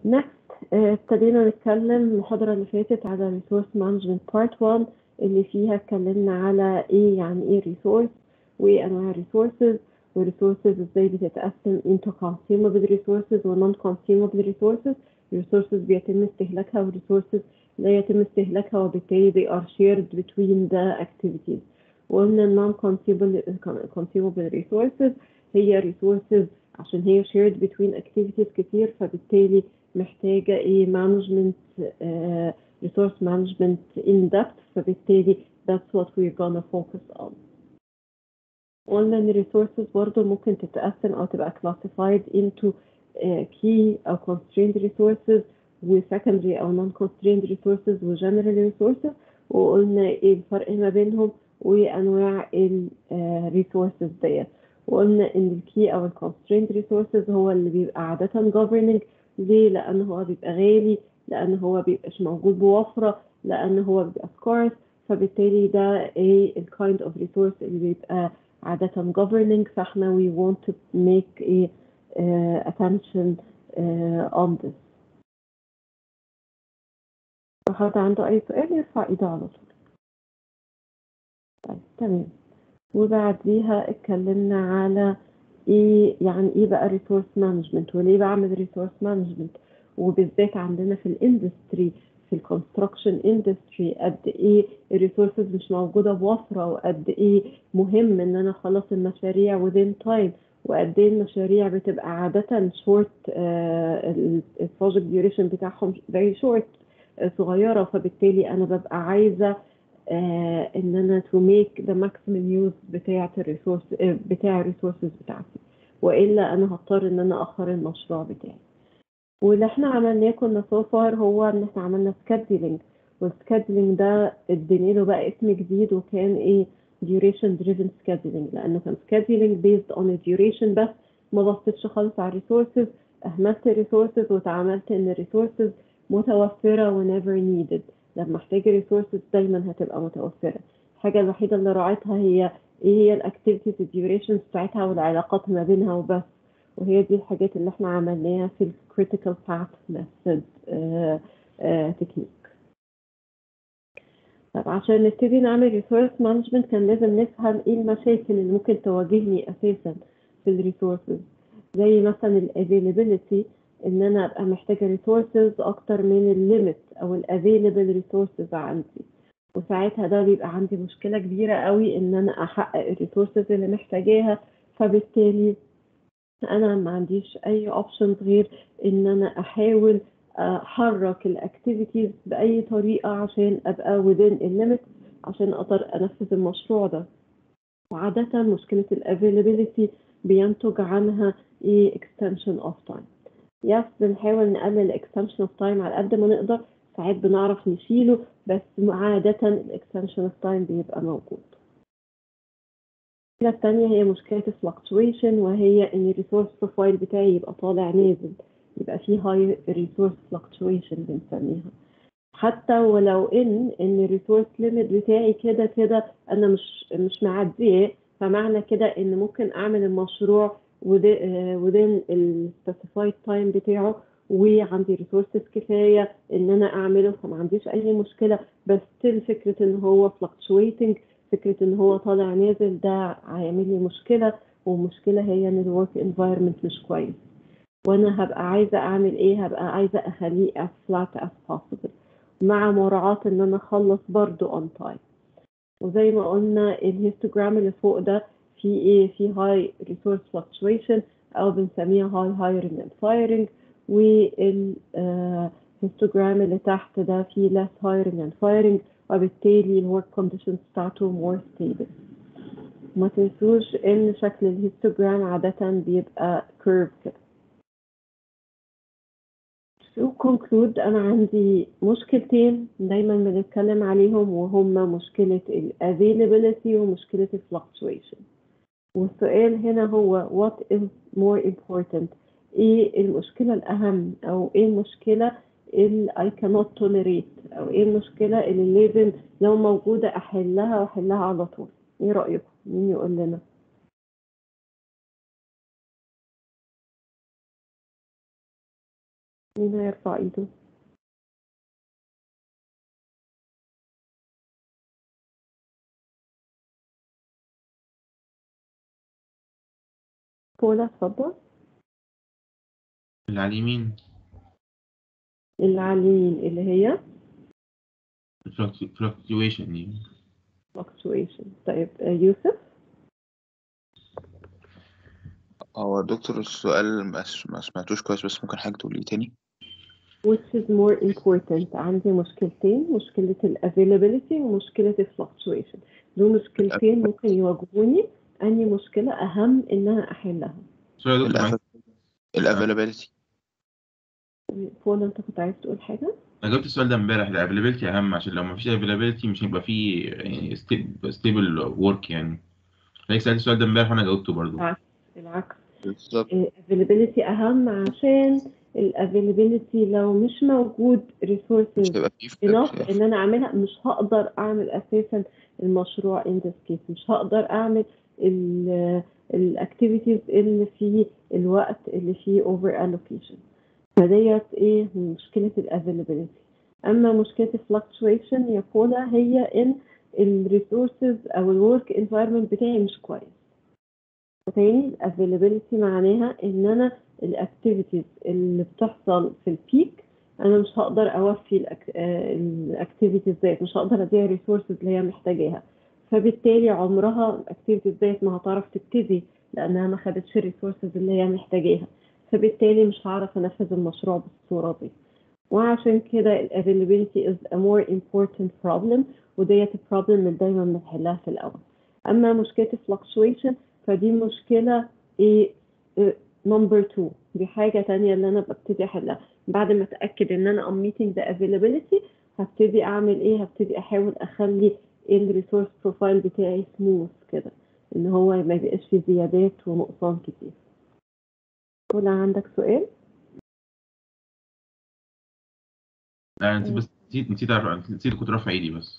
next آه، ابتدينا نتكلم المحاضرة اللي فاتت على resource management part 1 اللي فيها اتكلمنا على ايه يعني ايه resource وايه انواع resources والresources ازاي بتتقسم into consumable resources و non consumable resources resources بيتم استهلاكها و resources لا يتم استهلاكها وبالتالي they are shared between the activities وقلنا non consumable consumable resources هي resources عشان هي shared between activities كتير فبالتالي محتاجة ايه management uh, resource management in depth فبالتالي that's what we're gonna focus on قلنا ان resources برضه ممكن تتقسم او تبقى classified into uh, key او constrained resources و secondary او non constrained resources و general resources وقلنا ايه الفرق ما بينهم وانواع ال uh, resources ديت وقلنا ان الكي او الكونسترينت ريسورسز هو اللي بيبقى عادة governing ليه؟ لأن هو بيبقى غالي لأن هو بيبقاش موجود بوفرة لأن هو بيبقى scarce فبالتالي ده ايه ال kind of resource اللي بيبقى عادة governing فاحنا we want to make a uh, attention uh, on this لو حد عنده أي سؤال يرفع إيده على طول طيب تمام وبعديها اتكلمنا على ايه يعني ايه بقى ريسورس مانجمنت وليه بعمل ريسورس مانجمنت وبالذات عندنا في الاندستري في الكونستراكشن اندستري قد ايه الريسورسز مش موجوده بوفره وقد ايه مهم ان انا اخلص المشاريع within time وقد ايه المشاريع بتبقى عاده شورت البروجكت ديوريشن بتاعهم very شورت صغيره فبالتالي انا ببقى عايزه آه ان انا to make the maximum use بتاعه الريسورس آه بتاع الريسورسز بتاعتي والا انا هضطر ان انا اخر المشروع بتاعي واللي احنا عملناه كنا so far هو ان احنا عملنا scheduling والscheduling ده ادينا له بقى اسم جديد وكان ايه duration driven scheduling لانه كان scheduling based on a duration بس ما بصيتش خالص على الريسورسز اهملت الريسورسز وتعاملت ان الريسورسز متوفره whenever needed لما احتاج ريسورسز دايما هتبقى متوفره الحاجه الوحيده اللي راعيتها هي ايه هي الاكتيفيتيز الديوريشنز بتاعتها والعلاقات ما بينها وبس وهي دي الحاجات اللي احنا عملناها في الكريتيكال باث ميثود تكنيك طب عشان نبتدي نعمل ريسورس مانجمنت كان لازم نفهم ايه المشاكل اللي ممكن تواجهني اساسا في الريسورسز زي مثلا الافيلابيلتي ان انا ابقى محتاجه ريسورسز اكتر من الليميت او الافيلبل ريسورسز عندي وساعتها ده بيبقى عندي مشكله كبيره قوي ان انا احقق الريسورسز اللي محتاجاها فبالتالي انا ما عنديش اي اوبشنز غير ان انا احاول احرك الاكتيفيتيز باي طريقه عشان ابقى within الليميت عشان اقدر انفذ المشروع ده وعاده مشكله الافيلابيلتي بينتج عنها ايه extension of time يس بنحاول نقلل الاكستنشن اوف تايم على قد ما نقدر ساعات بنعرف نشيله بس عادة الاكستنشن اوف تايم بيبقى موجود المشكلة التانية هي مشكلة الفلكتويشن وهي ان الريسورس بروفايل بتاعي يبقى طالع نازل يبقى فيه هاي ريسورس فلكتويشن بنسميها حتى ولو ان ان الريسورس ليميت بتاعي كده كده انا مش مش معديه فمعنى كده ان ممكن اعمل المشروع within ال specified time بتاعه وعندي resources كفاية ان انا اعمله فما عنديش اي مشكلة بس still فكرة ان هو fluctuating فكرة ان هو طالع نازل ده هيعمل لي مشكلة والمشكلة هي ان الورك environment مش كويس وانا هبقى عايزة اعمل ايه هبقى عايزة اخليه as flat as possible مع مراعاة ان انا اخلص برضو on time وزي ما قلنا الهيستوجرام اللي فوق ده في ايه في هاي ريسورس فلكتويشن او بنسميها هاي هايرنج اند فايرنج والهيستوجرام اللي تحت ده في less hiring and firing وبالتالي الورك كونديشنز بتاعته more stable ما تنسوش ان شكل الهيستوجرام عادة بيبقى كيرف كده to conclude انا عندي مشكلتين دايما بنتكلم عليهم وهما مشكلة ال availability ومشكلة ال fluctuation والسؤال هنا هو what is more important ايه المشكلة الأهم أو ايه المشكلة اللي I cannot tolerate أو ايه المشكلة اللي لازم لو موجودة أحلها وأحلها على طول ايه رأيكم؟ مين يقول لنا؟ مين هيرفع ايده بولا اتفضل اللي على اليمين اللي على اليمين اللي هي fluctuation دي fluctuation طيب آه، يوسف هو دكتور السؤال ما ما سمعتوش كويس بس ممكن حاجة تقوليه تاني which is more important عندي مشكلتين مشكلة ال availability ومشكلة ال fluctuation دول مشكلتين ممكن يواجهوني أنهي مشكلة أهم إن أنا أحلها سوري يا دكتور معلش. الافيلابيلتي بولا أنت كنت عايز تقول حاجة؟ انا جبت السؤال ده امبارح الافيلابيلتي اهم عشان لو ما فيش افيلابيلتي مش هيبقى فيه يعني ستيبل ورك يعني حضرتك سألت السؤال ده امبارح وانا جاوبته برضه العكس العكس بالظبط ال availability أهم عشان ال availability لو مش موجود مش resources هيبقى فيه enough ان انا اعملها مش هقدر اعمل اساسا المشروع in this case مش هقدر اعمل الاكتيفيتيز اللي فيه الوقت اللي فيه over allocation فديت ايه مشكلة ال availability اما مشكلة ال fluctuation يا بولا هي ان ال resources او ال work environment بتاعي مش كويس تاني ال availability معناها ان انا الاكتيفيتيز اللي بتحصل في البيك انا مش هقدر اوفي الاكتيفيتيز ديت مش هقدر اديها الريسورسز اللي هي محتاجاها فبالتالي عمرها الاكتيفيتيز ديت ما هتعرف تبتدي لانها ما خدتش الريسورسز اللي هي محتاجاها فبالتالي مش هعرف انفذ المشروع بالصوره دي وعشان كده ال availability is a more important problem وديت البروبلم اللي دايما بنحلها في الاول اما مشكله fluctuation فدي مشكله ايه نمبر 2 دي حاجه تانية اللي انا ببتدي احلها بعد ما اتاكد ان انا I'm meeting the availability هبتدي اعمل ايه هبتدي احاول اخلي الريسورس بروفايل بتاعي سموث كده ان هو ما يبقاش فيه زيادات ونقصان كتير ولا عندك سؤال لا نسيت بس نسيت نسيت أعرف- نسيت كنت رافع ايدي بس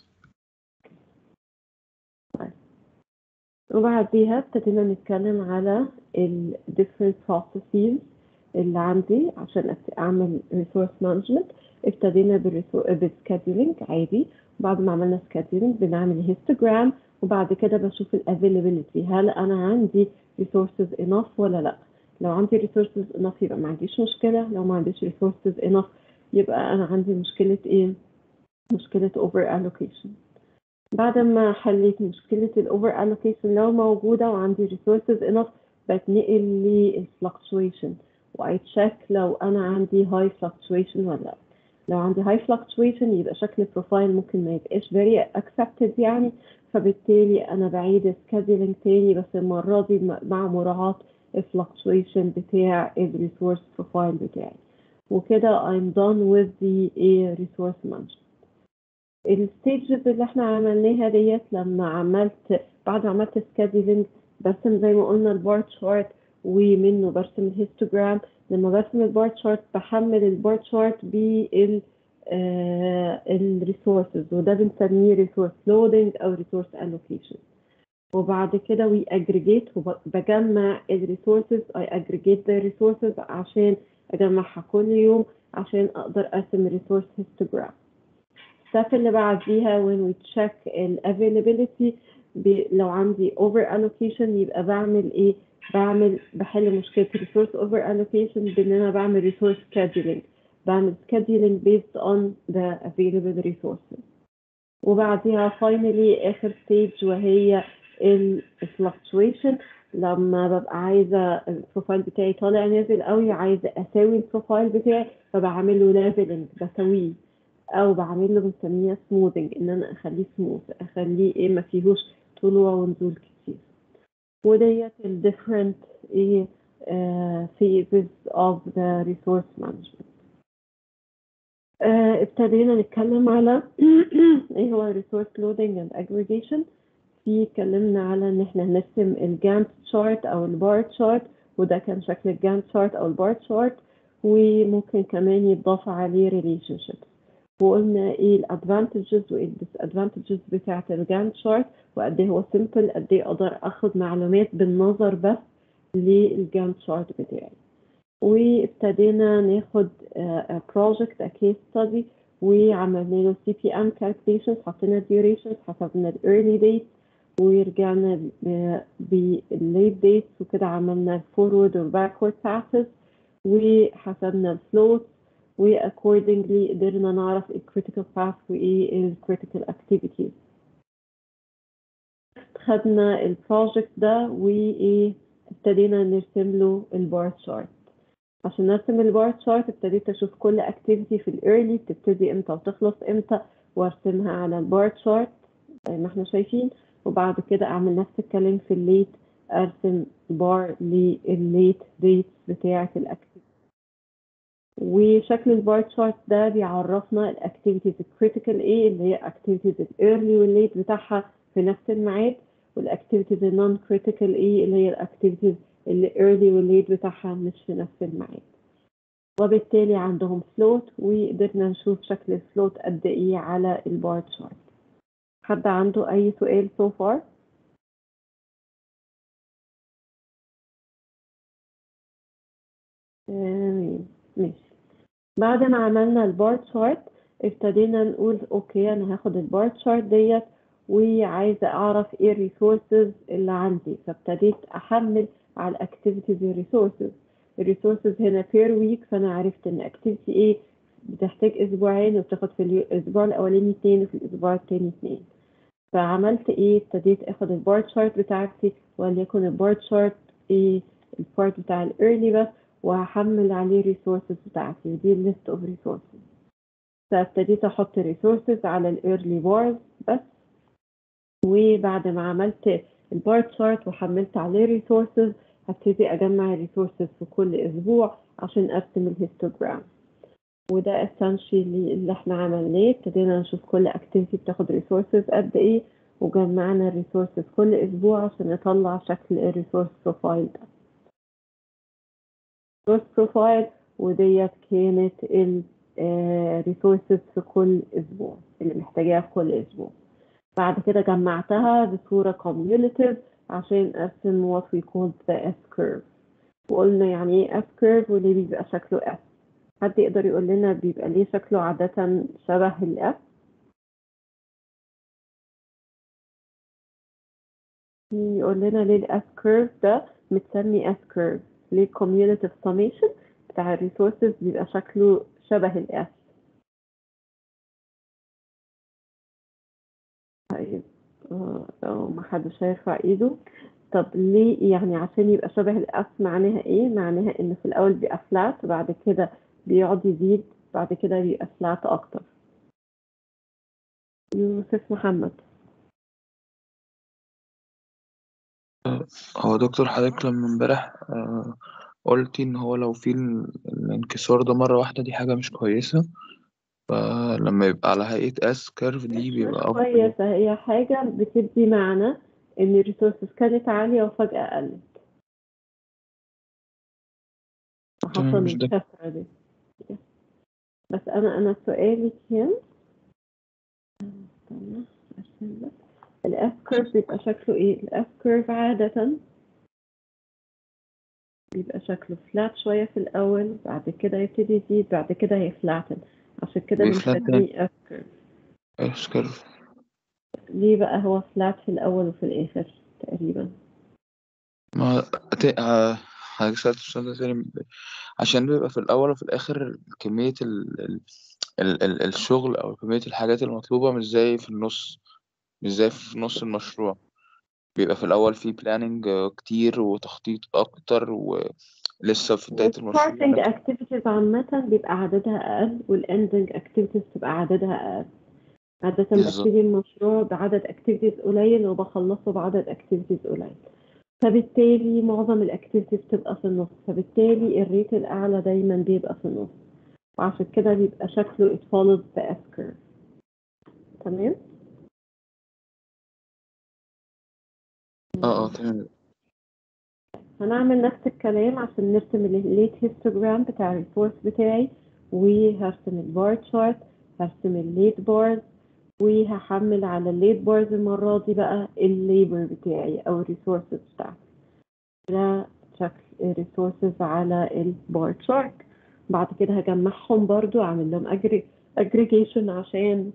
وبعديها ابتدينا نتكلم على ال different processes اللي عندي عشان أبت- اعمل resource management ابتدينا بالريسو- بالسكادولينج عادي بعد ما عملنا سكادولينج بنعمل هيستوجرام وبعد كده بشوف ال availability هل انا عندي resources enough ولا لا لو عندي resources enough يبقى ما عنديش مشكلة لو ما عنديش resources enough يبقى انا عندي مشكلة ايه مشكلة over allocation بعد ما حليت مشكلة ال over allocation لو موجودة وعندي resources enough بتنقل لل fluctuation و I check لو أنا عندي high fluctuation ولا لأ لو عندي high fluctuation يبقى شكل البروفايل ممكن ما يبقاش very accepted يعني فبالتالي أنا بعيد scheduling تاني بس المرة دي م- مع مراعاة ال fluctuation بتاع ال resource profile بتاعي وكده I'm done with the a resource management الستيجز اللي احنا عملناها ديت لما عملت بعد ما عملت سكادولينج برسم زي ما قلنا البار تشارت ومنه برسم الهيستوجرام لما برسم البار تشارت بحمل البار تشارت بال الريسورسز وده بنسميه ريسورس لودنج او ريسورس الوكيشن وبعد كده وي اجريجيت وبجمع الريسورسز اي اجريجيت ذا ريسورسز عشان اجمعها كل يوم عشان اقدر ارسم ريسورس هيستوجرام الستep اللي بعديها when we check ال availability ب... لو عندي over allocation يبقى بعمل ايه؟ بعمل بحل مشكلة resource over allocation بان انا بعمل resource scheduling بعمل scheduling based on the available resources وبعديها finally اخر stage وهي ال fluctuation لما ببقى عايزة البروفايل بتاعي طالع نازل قوي عايزة اساوي البروفايل بتاعي فبعمل له leveling بسويه او بعمل له بنسميها سموذنج ان انا اخليه سموث اخليه ايه ما فيهوش طلوع ونزول كتير وديت ال different ايه آه phases of the resource management آه ابتدينا نتكلم على ايه هو resource loading and aggregation في اتكلمنا على ان احنا نرسم الجانت شارت او البار شارت وده كان شكل الجانت شارت او البار شارت وممكن كمان يتضاف عليه relationships وقلنا ايه الادفانتجز وايه الديسادفانتجز بتاعه الجانت شارت وقد ايه هو سيمبل قد ايه اقدر اخد معلومات بالنظر بس للجانت شارت بتاعي وابتدينا ناخد بروجكت كيس ستادي وعملنا له سي بي ام calculations حطينا durations حسبنا ال early dates ورجعنا بالليت dates وكده عملنا forward و backward passes وحسبنا الفلوت و accordingly قدرنا نعرف ال critical path وايه ال critical activities خدنا البروجكت ده وايه ابتدينا نرسم له البار شارت عشان نرسم البار شارت ابتديت اشوف كل اكتيفيتي في الايرلي بتبتدي امتى وتخلص امتى وارسمها على البار شارت زي ما احنا شايفين وبعد كده اعمل نفس الكلام في الليت ارسم بار للليت ديتس بتاعه الاكتيفيتي وشكل البار شارت ده بيعرفنا الاكتيفيتيز الكريتيكال ايه اللي هي اكتيفيتيز الايرلي والليت بتاعها في نفس الميعاد والاكتيفيتيز النون كريتيكال ايه اللي هي الاكتيفيتيز اللي early والليت بتاعها مش في نفس الميعاد وبالتالي عندهم فلوت وقدرنا نشوف شكل الفلوت قد ايه على البار شارت حد عنده اي سؤال so far آه، ماشي بعد ما عملنا البار شارت ابتدينا نقول اوكي انا هاخد البار شارت ديت وعايزه اعرف ايه الريسورسز اللي عندي فابتديت احمل على الاكتيفيتيز الريسورسز الريسورسز هنا بير ويك فانا عرفت ان اكتيفيتي ايه بتحتاج اسبوعين وبتاخد في الاسبوع الاولاني اتنين وفي الاسبوع التاني اتنين فعملت ايه ابتديت اخد البار شارت بتاعتي وليكن البار شارت ايه البارت بتاع الايرلي بس وهحمل عليه الريسورسز بتاعتي ودي الليست اوف ريسورسز فابتديت احط ريسورسز على الايرلي بارز بس وبعد ما عملت البار شارت وحملت عليه ريسورسز هبتدي اجمع الريسورسز في كل اسبوع عشان ارسم الهيستوجرام وده essentially اللي احنا عملناه ابتدينا نشوف كل اكتيفيتي بتاخد ريسورسز قد ايه وجمعنا الريسورسز كل اسبوع عشان نطلع شكل الريسورس بروفايل ده الريسورس بروفايل وديت كانت الريسورسز في كل اسبوع اللي محتاجاها في كل اسبوع بعد كده جمعتها بصورة cumulative عشان ارسم what we call the S curve وقلنا يعني ايه S curve وليه بيبقى شكله S حد يقدر يقول لنا بيبقى ليه شكله عادة شبه ال S يقول لنا ليه ال S curve ده متسمي S curve ليه cumulative summation بتاع الريسورسز بيبقى شكله شبه ال S طيب آه، لو ما حدش هيرفع ايده طب ليه يعني عشان يبقى شبه الاس معناها ايه معناها ان في الاول بيبقى فلات بعد كده بيقعد يزيد بعد كده بيبقى فلات اكتر يوسف محمد هو دكتور حضرتك لما امبارح آه، قلتي ان هو لو في ال- الانكسار ده مرة واحدة دي حاجة مش كويسة فلما يبقى على هيئة اس كيرف دي بيبقى افضل كويسة هي حاجة بتدي معنى ان الريسورسز كانت عالية وفجأة قلت تمام، وحصل مش ده. الكسرة دي بس انا انا سؤالي كان استنى عشان بس الاس كيرف بيبقى شكله ايه الاس كيرف عادة بيبقى شكله فلات شوية في الأول بعد كده يبتدي يزيد بعد كده هيفلاتن عشان كده بيفلاتن. بنسميه اس كيرف اس كيرف ليه بقى هو فلات في الأول وفي الآخر تقريبا ما ت- ه- حضرتك سألت السؤال ده تاني عشان بيبقى في الأول وفي الآخر كمية ال... ال... ال... ال... الشغل أو كمية الحاجات المطلوبة مش زي في النص مش زي في نص المشروع بيبقى في الأول في بلاننج كتير وتخطيط أكتر ولسه في بداية المشروع الستارتنج اكتيفيتيز عامة بيبقى عددها أقل والاندنج اكتيفيتيز تبقى عددها أقل عادة بالظبط. ببتدي المشروع بعدد اكتيفيتيز قليل وبخلصه بعدد اكتيفيتيز قليل فبالتالي معظم الاكتيفيتيز بتبقى في النص فبالتالي الريت الأعلى دايما بيبقى في النص وعشان كده بيبقى شكله it follows the S curve تمام؟ اه اه تمام هنعمل نفس الكلام عشان نرسم الليت هيستوجرام بتاع الريسورس بتاعي وهرسم البار شارت هرسم الليت بارز وهحمل على الليت بارز المرة دي بقى الليبر بتاعي أو الريسورسز بتاعتي ده شكل الريسورسز على البار تشارت بعد كده هجمعهم برضو اعمل لهم اجريجيشن عشان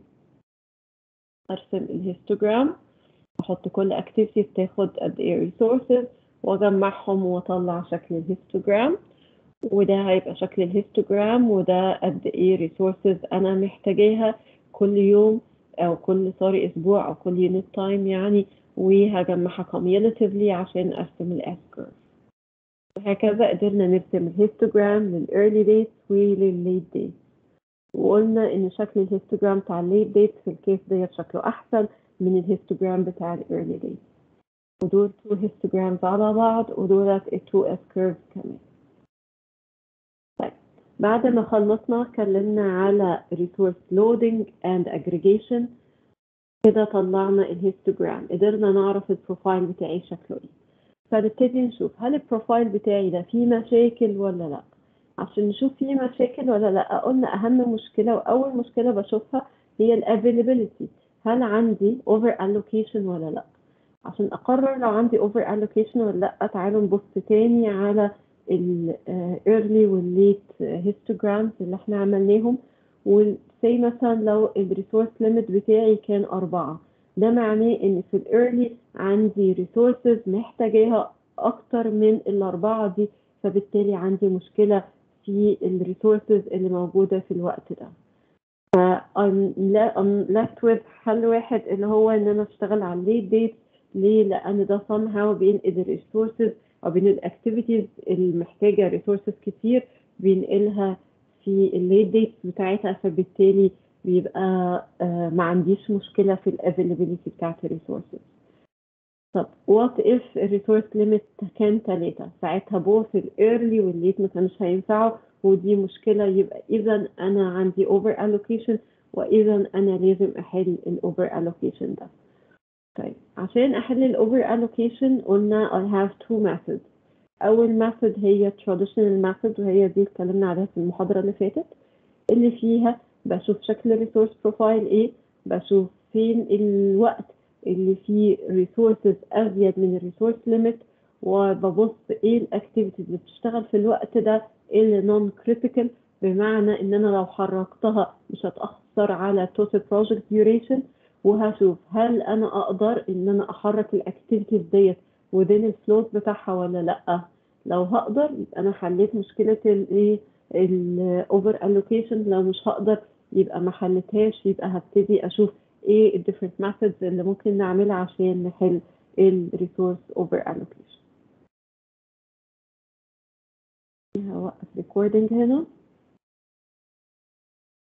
ارسم الهيستوجرام احط كل اكتيفيتي بتاخد قد ايه ريسورسز واجمعهم واطلع شكل الهيستوجرام وده هيبقى شكل الهيستوجرام وده قد ايه ريسورسز انا محتاجاها كل يوم او كل سوري اسبوع او كل يونت تايم يعني وهجمعها cumulatively عشان ارسم الاس كيرف وهكذا قدرنا نرسم الهيستوجرام للإيرلي ديت وللليت ديت وقلنا إن شكل الهيستوجرام بتاع الليت ديت في الكيس ديت شكله أحسن من الهيستوجرام بتاع الإيرلي ديت ودول تو هيستوجرامز على بعض ودولت التو اس كيرفز كمان طيب بعد ما خلصنا اتكلمنا على resource loading and aggregation كده طلعنا الهيستوجرام قدرنا نعرف البروفايل بتاعي شكله ايه فنبتدي نشوف هل البروفايل بتاعي ده فيه مشاكل ولا لا عشان نشوف فيه مشاكل ولا لا قلنا اهم مشكله واول مشكله بشوفها هي الافيلابيلتي هل عندي اوفر allocation ولا لا عشان اقرر لو عندي اوفر allocation ولا لا تعالوا نبص تاني على ال early وال late histograms اللي احنا عملناهم وسي مثلا لو الريسورس ليميت بتاعي كان أربعة ده معناه إن في الإيرلي عندي ريسورسز محتاجاها أكتر من الأربعة دي فبالتالي عندي مشكلة في الريسورسز اللي موجودة في الوقت ده ف I'm left with حل واحد اللي هو إن أنا أشتغل على الليت ديت ليه؟ لأن ده somehow بينقل الريسورسز أو بينقل الأكتيفيتيز اللي محتاجة ريسورسز كتير بينقلها في الليت ديت بتاعتها فبالتالي بيبقى آه ما عنديش مشكلة في الافيلابيلتي بتاعت الريسورسز طب وات اف الريسورس ليميت كان ثلاثة ساعتها بوث الايرلي والليت ما كانش هينفعوا ودي مشكلة يبقى اذا انا عندي اوفر allocation واذا انا لازم احل الاوفر allocation ده طيب عشان احل الاوفر allocation قلنا I have two methods اول ميثود هي traditional method وهي دي اتكلمنا عليها في المحاضرة اللي فاتت اللي فيها بشوف شكل الريسورس بروفايل ايه بشوف فين الوقت اللي فيه ريسورسز ازيد من الريسورس ليميت وببص ايه الاكتيفيتيز اللي بتشتغل في الوقت ده اللي نون كريتيكال بمعنى ان انا لو حركتها مش هتاثر على total project duration وهشوف هل انا اقدر ان انا احرك الاكتيفيتيز ديت within الفلوت بتاعها ولا لا لو هقدر يبقى انا حليت مشكله الايه الاوفر allocation لو مش هقدر يبقى ما حلتهاش يبقى هبتدي اشوف ايه الديفرنت ميثودز اللي ممكن نعملها عشان نحل الريسورس اوفر allocation هوقف ريكوردنج هنا